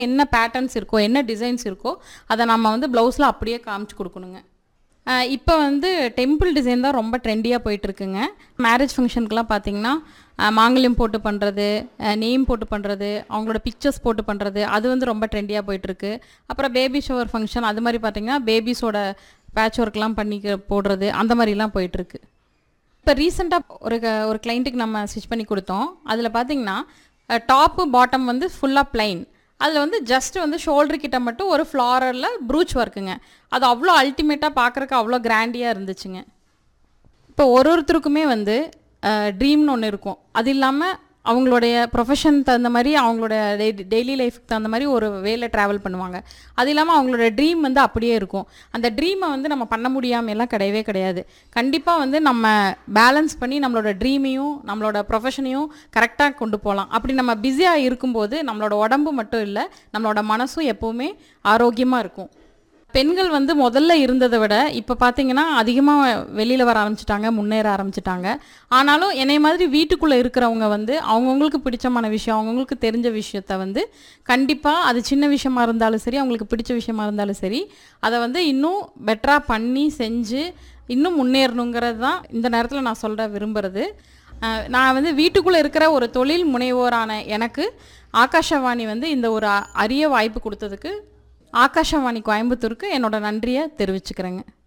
என்ன பேட்டர்ன்ஸ் இருக்கோ என்ன டிசைன்ஸ் இருக்கோ அதை நம்ம வந்து ப்ளவுஸில் அப்படியே காமிச்சு கொடுக்கணுங்க இப்போ வந்து டெம்பிள் டிசைன் தான் ரொம்ப ட்ரெண்டியாக போயிட்டுருக்குங்க மேரேஜ் ஃபங்க்ஷனுக்குலாம் பார்த்தீங்கன்னா அஹ், மாங்கல்யம் போட்டு பண்ணுறது நேம் போட்டு பண்ணுறது அவங்களோட பிக்சர்ஸ் போட்டு பண்ணுறது அது வந்து ரொம்ப ட்ரெண்டியாக போயிட்டுருக்கு அப்புறம் பேபி ஷவர் ஃபங்க்ஷன் அது மாதிரி பார்த்தீங்கன்னா பேபிஸோட பேட்ச் ஒர்க்லாம் பண்ணி போடுறது அந்த மாதிரிலாம் போயிட்டுருக்கு இப்போ ரீசெண்டாக ஒரு க- ஒரு கிளைண்ட்டுக்கு நம்ம ஸ்டிச் பண்ணி கொடுத்தோம் அதில் பார்த்தீங்கன்னா டாப்பு பாட்டம் வந்து ஃபுல்லாக பிளைன் அதில் வந்து ஜஸ்ட் வந்து ஷோல்டர் கிட்ட மட்டும் ஒரு ஃப்ளாரரில் ப்ரூச் ஒர்க்குங்க அது அவ்வளோ அல்டிமேட்டாக பார்க்குறக்கு அவ்வளோ கிராண்டியாக இருந்துச்சுங்க இப்போ ஒரு ஒருத்தருக்குமே வந்து ட்ரீம்னு ஒன்று இருக்கும் அது இல்லாமல் அவங்களுடைய ப்ரொஃபஷன் தகுந்த மாதிரி அவங்களோட டெய்லி லைஃப்க்கு தகுந்த மாதிரி ஒரு வேல ட்ராவல் பண்ணுவாங்க அது இல்லாமல் அவங்களோட ட்ரீம் வந்து அப்படியே இருக்கும் அந்த ட்ரீமை வந்து நம்ம பண்ண முடியாம எல்லாம் கிடையவே கிடையாது கண்டிப்பாக வந்து நம்ம பேலன்ஸ் பண்ணி நம்மளோட ட்ரீமையும் நம்மளோட ப்ரொஃபஷனையும் கரெக்டாக கொண்டு போகலாம் அப்படி நம்ம பிஸியாக இருக்கும்போது நம்மளோட உடம்பு மட்டும் இல்லை நம்மளோட மனசும் எப்போவுமே ஆரோக்கியமாக இருக்கும் பெண்கள் வந்து முதல்ல இருந்ததை விட இப்போ பார்த்தீங்கன்னா அதிகமாக வெளியில் வர ஆரம்பிச்சிட்டாங்க முன்னேற ஆரம்பிச்சிட்டாங்க ஆனாலும் என்னை மாதிரி வீட்டுக்குள்ளே இருக்கிறவங்க வந்து அவங்கவுங்களுக்கு பிடிச்சமான விஷயம் அவங்கவுங்களுக்கு தெரிஞ்ச விஷயத்த வந்து கண்டிப்பாக அது சின்ன விஷயமா இருந்தாலும் சரி அவங்களுக்கு பிடிச்ச விஷயமா இருந்தாலும் சரி அதை வந்து இன்னும் பெட்டராக பண்ணி செஞ்சு இன்னும் முன்னேறணுங்கிறது தான் இந்த நேரத்தில் நான் சொல்ல விரும்புகிறது அஹ் நான் வந்து வீட்டுக்குள்ளே இருக்கிற ஒரு தொழில் முனைவோரான எனக்கு ஆகாஷவாணி வந்து இந்த ஒரு அ- அரிய வாய்ப்பு கொடுத்ததுக்கு ஆகாஷவாணி கோயம்புத்தூருக்கு என்னோட நன்றியை தெரிவிச்சுக்கிறேங்க